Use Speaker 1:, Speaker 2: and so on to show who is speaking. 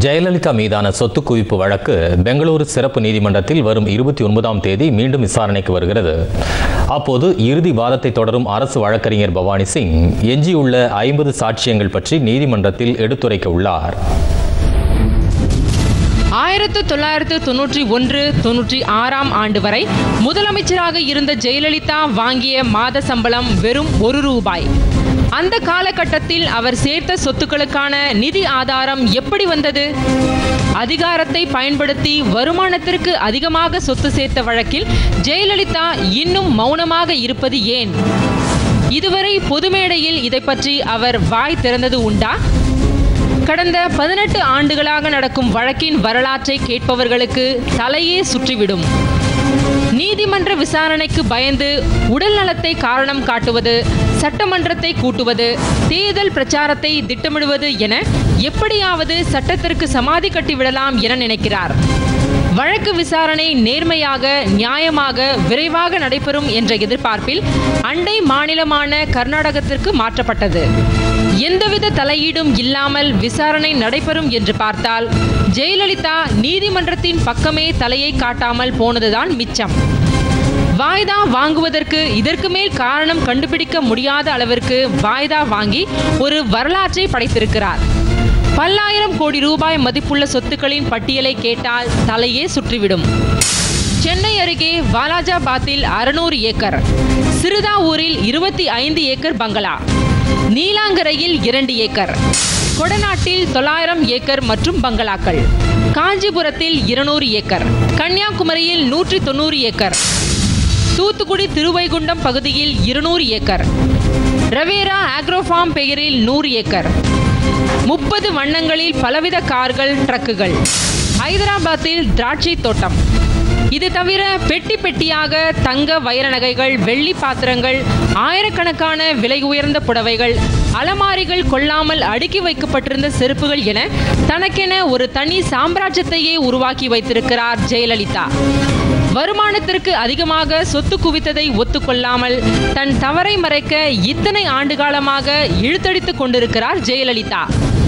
Speaker 1: ஜெயலலிதா மீதான சொத்து குவிப்பு வழக்கு பெங்களூரு சிறப்பு நீதிமன்றத்தில் வரும் இருபத்தி ஒன்பதாம் தேதி மீண்டும் விசாரணைக்கு வருகிறது அப்போது இறுதி வாதத்தை தொடரும் அரசு வழக்கறிஞர் பவானி சிங் எஞ்சியுள்ள ஐம்பது சாட்சியங்கள் பற்றி நீதிமன்றத்தில் எடுத்துரைக்க உள்ளார்
Speaker 2: ஆயிரத்து தொள்ளாயிரத்து தொன்னூற்றி ஒன்று தொன்னூற்றி ஆறாம் ஆண்டு வரை முதலமைச்சராக இருந்த ஜெயலலிதா வாங்கிய மாத சம்பளம் வெறும் ஒரு ரூபாய் அந்த காலகட்டத்தில் அவர் சேர்த்த சொத்துக்களுக்கான நிதி ஆதாரம் எப்படி வந்தது அதிகாரத்தை பயன்படுத்தி வருமானத்திற்கு அதிகமாக சொத்து சேர்த்த வழக்கில் ஜெயலலிதா இன்னும் மௌனமாக இருப்பது ஏன் இதுவரை பொது மேடையில் இதை பற்றி அவர் வாய் திறந்தது உண்டா கடந்த பதினெட்டு ஆண்டுகளாக நடக்கும் வழக்கின் வரலாற்றை கேட்பவர்களுக்கு தலையே சுற்றிவிடும் நீதிமன்ற விசாரணைக்கு பயந்து உடல் நலத்தை காரணம் காட்டுவது சட்டமன்றத்தை கூட்டுவது தேர்தல் பிரச்சாரத்தை திட்டமிடுவது என எப்படியாவது சட்டத்திற்கு சமாதி கட்டிவிடலாம் என நினைக்கிறார் வழக்கு விசாரணை நேர்மையாக நியாயமாக விரைவாக நடைபெறும் என்ற எதிர்பார்ப்பில் அண்டை மாநிலமான கர்நாடகத்திற்கு மாற்றப்பட்டது எந்தவித தலையீடும் இல்லாமல் விசாரணை நடைபெறும் என்று பார்த்தால் ஜெயலலிதா நீதிமன்றத்தின் பக்கமே தலையை காட்டாமல் போனதுதான் மிச்சம் வாய்தா வாங்குவதற்கு இதற்கு மேல் காரணம் கண்டுபிடிக்க முடியாத அளவிற்கு வாய்தா வாங்கி ஒரு வரலாற்றை படைத்திருக்கிறார் பல்லாயிரம் கோடி ரூபாய் மதிப்புள்ள சொத்துக்களின் பட்டியலை கேட்டால் தலையே சுற்றிவிடும் சென்னை அருகே வாலாஜாபாத்தில் அறுநூறு ஏக்கர் சிறுதாவூரில் இருபத்தி ஐந்து ஏக்கர் பங்களா நீலாங்கரையில் இரண்டு ஏக்கர் கொடநாட்டில் தொள்ளாயிரம் ஏக்கர் மற்றும் பங்களாக்கள் காஞ்சிபுரத்தில் இருநூறு ஏக்கர் கன்னியாகுமரியில் நூற்றி தொண்ணூறு ஏக்கர் தூத்துக்குடி திருவைகுண்டம் பகுதியில் இருநூறு ஏக்கர் ரவேரா ஆக்ரோஃபார்ம் பெயரில் நூறு ஏக்கர் முப்பது வண்ணங்களில் பலவித கார்கள் ட்ரக்குகள் ஹைதராபாத்தில் திராட்சை தோட்டம் இது தவிர பெட்டி பெட்டியாக தங்க வைர நகைகள் வெள்ளி பாத்திரங்கள் ஆயிரக்கணக்கான விலை உயர்ந்த புடவைகள் அலமாரிகள் கொள்ளாமல் அடுக்கி வைக்கப்பட்டிருந்த செருப்புகள் என தனக்கென ஒரு தனி சாம்ராஜ்யத்தையே உருவாக்கி வைத்திருக்கிறார் ஜெயலலிதா வருமானத்திற்கு அதிகமாக சொத்து குவித்ததை ஒத்துக்கொள்ளாமல் தன் தவறை மறைக்க இத்தனை ஆண்டு காலமாக இழுத்தடித்துக் கொண்டிருக்கிறார் ஜெயலலிதா